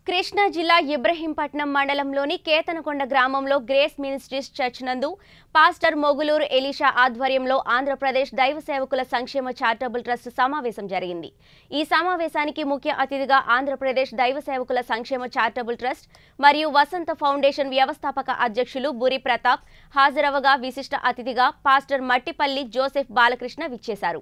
కృష్ణా జిల్లా ఇబ్రహీంపట్నం మండలంలోని కేతనకొండ గ్రామంలో గ్రేస్ మినిస్ట్రీస్ చర్చ్ నందు పాస్టర్ మొగులూరు ఎలీషా ఆధ్వర్యంలో ఆంధ్రప్రదేశ్ దైవ సేవకుల సంక్షేమ చారిటబుల్ ట్రస్ట్ సమావేశం జరిగింది ఈ సమావేశానికి ముఖ్య అతిథిగా ఆంధ్రప్రదేశ్ దైవ సేవకుల సంక్షేమ చారిటబుల్ ట్రస్ట్ మరియు వసంత ఫౌండేషన్ వ్యవస్థాపక అధ్యక్షులు బురి ప్రతాప్ హాజరవగా విశిష్ట అతిథిగా పాస్టర్ మట్టిపల్లి జోసెఫ్ బాలకృష్ణ విచ్చేశారు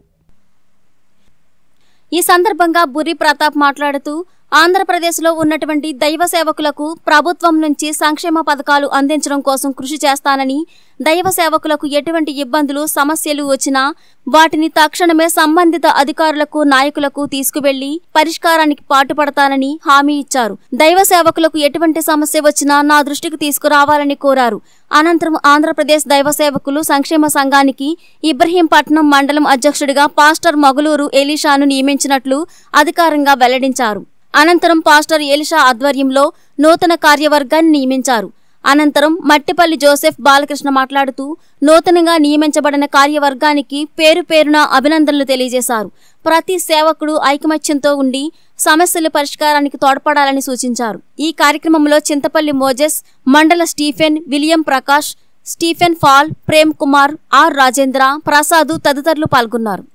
ఈ సందర్భంగా బుర్రి ప్రతాప్ మాట్లాడుతూ ఆంధ్రప్రదేశ్లో ఉన్నటువంటి దైవ సేవకులకు ప్రభుత్వం నుంచి సంక్షేమ పథకాలు అందించడం కోసం కృషి చేస్తానని దైవ సేవకులకు ఎటువంటి ఇబ్బందులు సమస్యలు వచ్చినా వాటిని తక్షణమే సంబంధిత అధికారులకు నాయకులకు తీసుకువెళ్లి పరిష్కారానికి పాటుపడతానని హామీ ఇచ్చారు దైవ సేవకులకు ఎటువంటి సమస్య వచ్చినా నా దృష్టికి తీసుకురావాలని కోరారు అనంతరం ఆంధ్రప్రదేశ్ దైవ సేవకులు సంక్షేమ సంఘానికి ఇబ్రహీంపట్నం మండలం అధ్యక్షుడిగా పాస్టర్ మగులూరు ఎలీషాను నియమించినట్లు అధికారంగా వెల్లడించారు అనంతరం పాస్టర్ ఎలిషా ఆధ్వర్యంలో నూతన కార్యవర్గాన్ని నియమించారు అనంతరం మట్టిపల్లి జోసెఫ్ బాలకృష్ణ మాట్లాడుతూ నూతనంగా నియమించబడిన కార్యవర్గానికి పేరు పేరున అభినందనలు తెలియజేశారు ప్రతి సేవకుడు ఐకమత్యంతో ఉండి సమస్యల పరిష్కారానికి తోడ్పడాలని సూచించారు ఈ కార్యక్రమంలో చింతపల్లి మోజెస్ మండల Stephen William Prakash Stephen Paul Prem Kumar R Rajendra Prasad తదితరులు పాల్గొన్నారు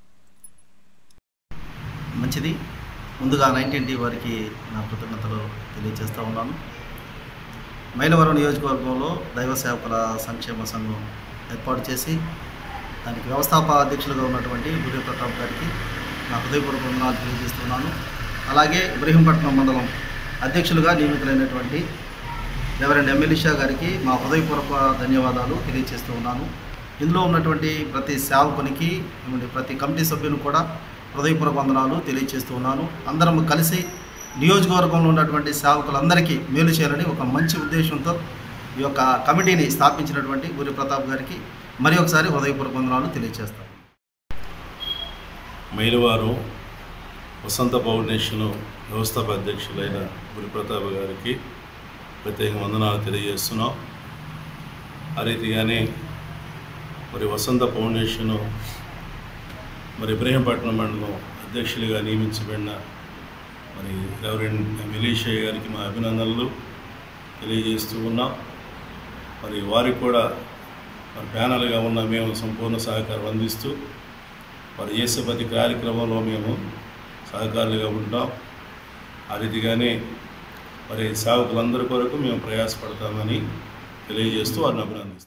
మంచిది ముందుగా నైన్టీన్ టీ వారికి నా కృతజ్ఞతలు తెలియజేస్తూ ఉన్నాను మైలవరం నియోజకవర్గంలో దైవ సేవకుల సంక్షేమ సంఘం ఏర్పాటు చేసి దానికి వ్యవస్థాపక అధ్యక్షులుగా ఉన్నటువంటి బుర్రి ప్రతాప్ గారికి నా హృదయపూర్వక వందనాలు తెలియజేస్తున్నాను అలాగే ఇబ్రహీంపట్నం మండలం అధ్యక్షులుగా నియమితులైనటువంటి రెవరెండ్ ఎమ్మెల్యేషా గారికి మా హృదయపూర్వక ధన్యవాదాలు తెలియజేస్తూ ఉన్నాను ఇందులో ఉన్నటువంటి ప్రతి సేవకునికి ఏమంటే ప్రతి కమిటీ సభ్యులు కూడా హృదయపూర్వక వందనాలు తెలియజేస్తూ ఉన్నాను అందరం కలిసి నియోజకవర్గంలో ఉన్నటువంటి సేవకులందరికీ మేలు చేయాలని ఒక మంచి ఉద్దేశంతో ఈ యొక్క కమిటీని స్థాపించినటువంటి గురి ప్రతాప్ గారికి మరి ఒకసారి హృదయపూర్వక వందనాలు తెలియజేస్తాను మైలవారం వసంత ఫౌండేషన్ వ్యవస్థాపక అధ్యక్షులైన గురి ప్రతాప్ గారికి ప్రత్యేక వందనాలు తెలియజేస్తున్నాం ఆ రీతిగానే మరి వసంత ఫౌండేషను మరి ఇబ్రహీంపట్నం మండలం అధ్యక్షులుగా నియమించబడిన మరి రెవరెండ్ మిలీషయ్య గారికి మా అభినందనలు తెలియజేస్తూ ఉన్నాం మరి వారికి కూడా మరి ప్యానల్గా ఉన్న మేము సంపూర్ణ సహకారం అందిస్తూ మరి చేసే ప్రతి కార్యక్రమంలో మేము సహకారులుగా ఉంటాం ఆ రీతిగానే మరి సేవకులందరి కొరకు మేము ప్రయాసపడతామని తెలియజేస్తూ వారిని అభినందిస్తాం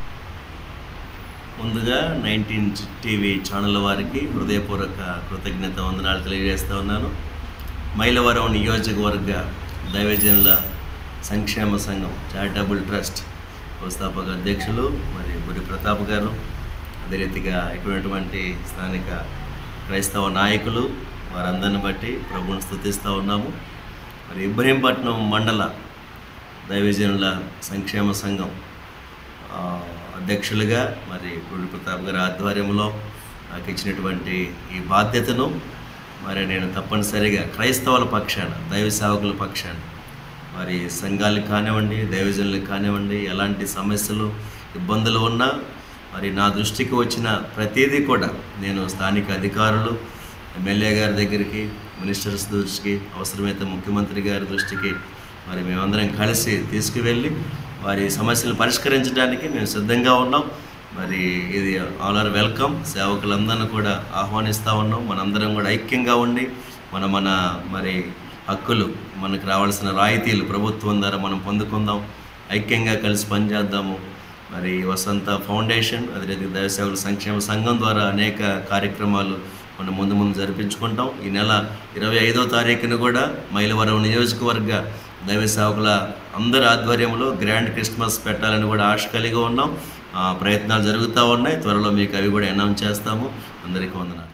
ముందుగా నైన్టీన్ టీవీ ఛానల్ వారికి హృదయపూర్వక కృతజ్ఞత వందనాలు తెలియజేస్తూ ఉన్నాను మైలవరం నియోజకవర్గ దైవజనుల సంక్షేమ సంఘం చారిటబుల్ ట్రస్ట్ వ్యవస్థాపక అధ్యక్షులు మరి గురి ప్రతాప్ గారు అదే రీతిగా ఇటువంటి స్థానిక క్రైస్తవ నాయకులు వారందరిని బట్టి ప్రభుని స్థుతిస్తూ ఉన్నాము మరి ఇబ్రహీంపట్నం మండల దైవజనుల సంక్షేమ సంఘం ఆ, అధ్యక్షులుగా మరి గుడి ప్రతాప్ గారి ఆధ్వర్యంలో నాకు ఇచ్చినటువంటి ఈ బాధ్యతను మరి నేను తప్పనిసరిగా క్రైస్తవుల పక్షాన దైవ సేవకుల పక్షాన మరి సంఘాలకు కానివ్వండి దైవజనులకు కానివ్వండి ఎలాంటి సమస్యలు ఇబ్బందులు ఉన్నా మరి నా దృష్టికి వచ్చిన ప్రతిదీ కూడా నేను స్థానిక అధికారులు ఎమ్మెల్యే గారి దగ్గరికి మినిస్టర్స్ దృష్టికి అవసరమైతే ముఖ్యమంత్రి గారి దృష్టికి మరి మేమందరం కలిసి తీసుకువెళ్ళి వారి సమస్యలు పరిష్కరించడానికి మేము సిద్ధంగా ఉన్నాం మరి ఇది ఆల్ ఆర్ వెల్కమ్ సేవకులందరినీ కూడా ఆహ్వానిస్తూ ఉన్నాం మనందరం కూడా ఐక్యంగా ఉండి మన మన మరి హక్కులు మనకు రావాల్సిన రాయితీలు ప్రభుత్వం ద్వారా మనం పొందుకుందాం ఐక్యంగా కలిసి పనిచేద్దాము మరి వసంత ఫౌండేషన్ అదే దైవసేవల సంక్షేమ సంఘం ద్వారా అనేక కార్యక్రమాలు మనం ముందు ముందు జరిపించుకుంటాం ఈ నెల ఇరవై ఐదో తారీఖున కూడా మైలవరం నియోజకవర్గ దైవ సేవకుల అందరి ఆధ్వర్యంలో గ్రాండ్ క్రిస్మస్ పెట్టాలని కూడా ఆశ కలిగి ఉన్నాం ఆ, ప్రయత్నాలు జరుగుతూ ఉన్నాయి త్వరలో మీకు అవి కూడా అనౌన్స్ చేస్తాము అందరికీ వందనాలు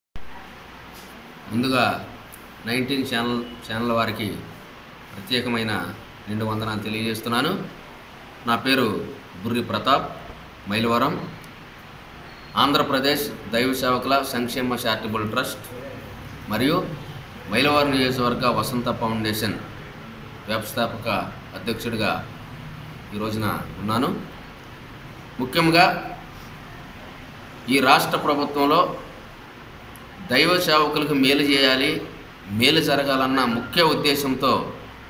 ముందుగా నైన్టీన్ ఛానల్ ఛానల్ వారికి ప్రత్యేకమైన నిండు వందనాలు తెలియజేస్తున్నాను నా పేరు బుర్రి ప్రతాప్ మైలవరం ఆంధ్రప్రదేశ్ దైవ సేవకుల సంక్షేమ చారిటబుల్ ట్రస్ట్ మరియు మైలవరం నియోజకవర్గ వసంత ఫౌండేషన్ వ్యవస్థాపక అధ్యక్షుడిగా ఈ రోజున ఉన్నాను ముఖ్యంగా ఈ రాష్ట్ర ప్రభుత్వంలో దైవ సేవకులకు మేలు చేయాలి మేలు జరగాలన్న ముఖ్య ఉద్దేశంతో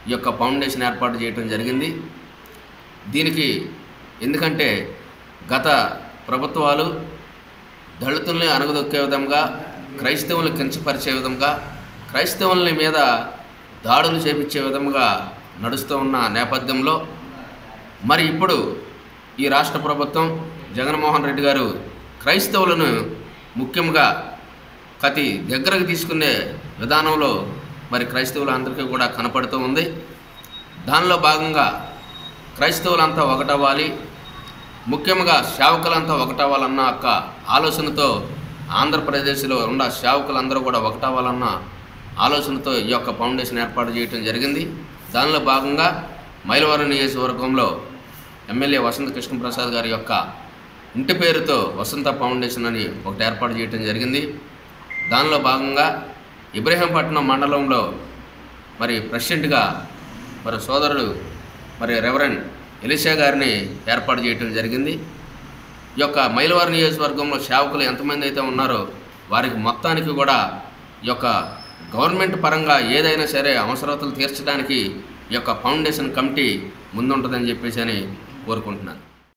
ఈ యొక్క ఫౌండేషన్ ఏర్పాటు చేయడం జరిగింది దీనికి ఎందుకంటే గత ప్రభుత్వాలు దళితుల్ని అణగదొక్కే విధంగా క్రైస్తవుల్ని కించపరిచే విధంగా క్రైస్తవుల్ని మీద దాడులు చేపించే విధంగా నడుస్తూ ఉన్న నేపథ్యంలో మరి ఇప్పుడు ఈ రాష్ట్ర ప్రభుత్వం జగన్మోహన్ రెడ్డి గారు క్రైస్తవులను ముఖ్యంగా కతి దగ్గరకు తీసుకునే విధానంలో మరి క్రైస్తవులందరికీ కూడా కనపడుతూ ఉంది దానిలో భాగంగా క్రైస్తవులంతా ఒకటవ్వాలి ముఖ్యంగా సేవకులంతా ఒకటవ్వాలన్న ఒక ఆలోచనతో ఆంధ్రప్రదేశ్లో ఉన్న సేవకులందరూ కూడా ఒకటవ్వాలన్న ఆలోచనతో ఈ యొక్క ఫౌండేషన్ ఏర్పాటు చేయడం జరిగింది దానిలో భాగంగా మైలవరం నియోజకవర్గంలో ఎమ్మెల్యే వసంత కృష్ణప్రసాద్ గారి యొక్క ఇంటి పేరుతో వసంత ఫౌండేషన్ అని ఒకటి ఏర్పాటు చేయడం జరిగింది దానిలో భాగంగా ఇబ్రహీంపట్నం మండలంలో మరి ప్రెసిడెంట్గా మరి సోదరుడు మరి రెవరెండ్ ఎలిషా గారిని ఏర్పాటు చేయడం జరిగింది ఈ యొక్క మైలవారి నియోజకవర్గంలో సేవకులు ఎంతమంది అయితే ఉన్నారో వారికి మొత్తానికి కూడా ఈ యొక్క గవర్నమెంట్ పరంగా ఏదైనా సరే అవసరతలు తీర్చడానికి ఈ యొక్క ఫౌండేషన్ కమిటీ ముందుంటుందని చెప్పేసి అని కోరుకుంటున్నాను